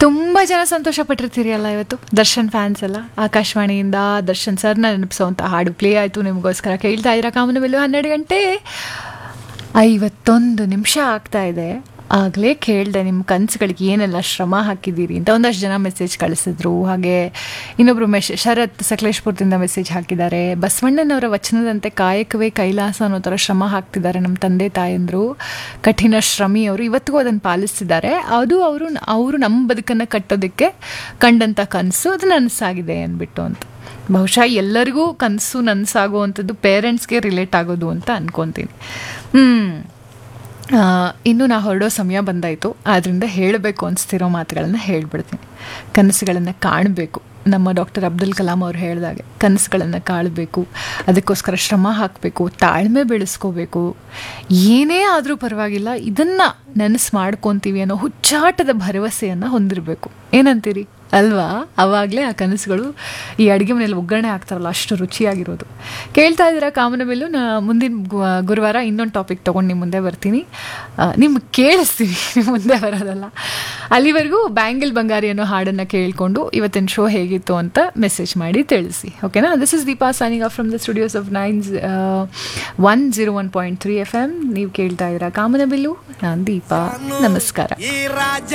ತುಂಬ ಜನ ಸಂತೋಷ ಪಟ್ಟಿರ್ತೀರಿ ಅಲ್ಲ ಇವತ್ತು ದರ್ಶನ್ ಫ್ಯಾನ್ಸ್ ಎಲ್ಲ ಆಕಾಶವಾಣಿಯಿಂದ ದರ್ಶನ್ ಸರ್ನ ನೆನಪಿಸೋಂಥ ಹಾಡು ಪ್ಲೇ ಆಯಿತು ನಿಮಗೋಸ್ಕರ ಕೇಳ್ತಾ ಇದ್ದೀರಾ ಕಾಮನ ಬೆಲ್ಲು ಹನ್ನೆರಡು ಗಂಟೆ ಐವತ್ತೊಂದು ನಿಮಿಷ ಆಗ್ತಾ ಇದೆ ಆಗಲೇ ಕೇಳಿದೆ ನಿಮ್ಮ ಕನಸುಗಳಿಗೆ ಏನೆಲ್ಲ ಶ್ರಮ ಹಾಕಿದ್ದೀರಿ ಅಂತ ಒಂದಷ್ಟು ಜನ ಮೆಸೇಜ್ ಕಳಿಸಿದ್ರು ಹಾಗೆ ಇನ್ನೊಬ್ರು ಮೆಶ್ ಶರತ್ ಸಕಲೇಶ್ಪುರದಿಂದ ಮೆಸೇಜ್ ಹಾಕಿದ್ದಾರೆ ಬಸವಣ್ಣನವರ ವಚನದಂತೆ ಕಾಯಕವೇ ಕೈಲಾಸ ಅನ್ನೋ ಥರ ಶ್ರಮ ಹಾಕ್ತಿದ್ದಾರೆ ನಮ್ಮ ತಂದೆ ತಾಯಂದರು ಕಠಿಣ ಶ್ರಮಿ ಅವರು ಇವತ್ತಿಗೂ ಅದನ್ನು ಪಾಲಿಸ್ತಿದ್ದಾರೆ ಅದು ಅವರು ಅವರು ನಮ್ಮ ಬದುಕನ್ನು ಕಟ್ಟೋದಕ್ಕೆ ಕಂಡಂಥ ಕನಸು ಅದು ನನಸಾಗಿದೆ ಅಂದ್ಬಿಟ್ಟು ಅಂತ ಬಹುಶಃ ಎಲ್ಲರಿಗೂ ಕನಸು ನನಸಾಗುವಂಥದ್ದು ಪೇರೆಂಟ್ಸ್ಗೆ ರಿಲೇಟ್ ಆಗೋದು ಅಂತ ಅನ್ಕೊತೀನಿ ಹ್ಞೂ ಇನ್ನು ನಾ ಹೊರಡೋ ಸಮಯ ಬಂದಾಯಿತು ಆದ್ದರಿಂದ ಹೇಳಬೇಕು ಅನಿಸ್ತಿರೋ ಮಾತುಗಳನ್ನು ಹೇಳ್ಬಿಡ್ತೀನಿ ಕನಸುಗಳನ್ನು ಕಾಣಬೇಕು ನಮ್ಮ ಡಾಕ್ಟರ್ ಅಬ್ದುಲ್ ಕಲಾಂ ಅವ್ರು ಹೇಳಿದಾಗೆ ಕನಸುಗಳನ್ನು ಕಾಳಬೇಕು ಅದಕ್ಕೋಸ್ಕರ ಶ್ರಮ ಹಾಕಬೇಕು ತಾಳ್ಮೆ ಬೆಳೆಸ್ಕೋಬೇಕು ಏನೇ ಆದರೂ ಪರವಾಗಿಲ್ಲ ಇದನ್ನು ನೆನಸು ಮಾಡ್ಕೊತೀವಿ ಅನ್ನೋ ಹುಚ್ಚಾಟದ ಭರವಸೆಯನ್ನು ಹೊಂದಿರಬೇಕು ಏನಂತೀರಿ ಅಲ್ವಾ ಅವಾಗಲೇ ಆ ಕನಸುಗಳು ಈ ಅಡುಗೆ ಮನೇಲಿ ಒಗ್ಗರಣೆ ಆಗ್ತಾರಲ್ಲ ಅಷ್ಟು ರುಚಿಯಾಗಿರೋದು ಕೇಳ್ತಾ ಇದ್ದೀರಾ ಕಾಮನಬಿಲ್ಲು ನಾ ಮುಂದಿನ ಗು- ಗುರುವಾರ ಇನ್ನೊಂದು ಟಾಪಿಕ್ ತೊಗೊಂಡು ನಿಮ್ಮ ಮುಂದೆ ಬರ್ತೀನಿ ನಿಮ್ಗೆ ಕೇಳಿಸ್ತೀನಿ ನಿಮ್ಮ ಮುಂದೆ ಬರೋದಲ್ಲ ಅಲ್ಲಿವರೆಗೂ ಬ್ಯಾಂಗಲ್ ಬಂಗಾರಿ ಅನ್ನೋ ಹಾಡನ್ನು ಕೇಳಿಕೊಂಡು ಇವತ್ತಿನ ಶೋ ಹೇಗಿತ್ತು ಅಂತ ಮೆಸೇಜ್ ಮಾಡಿ ತಿಳಿಸಿ ಓಕೆನಾ this is Deepa signing off from the studios of nine one zero one point three F M ನೀವು ಕೇಳ್ತಾ ಇದ್ದೀರಾ ಕಾಮನಬಿಲ್ಲು ನಾನು ದೀಪಾ ನಮಸ್ಕಾರ ಈ ರಾಜ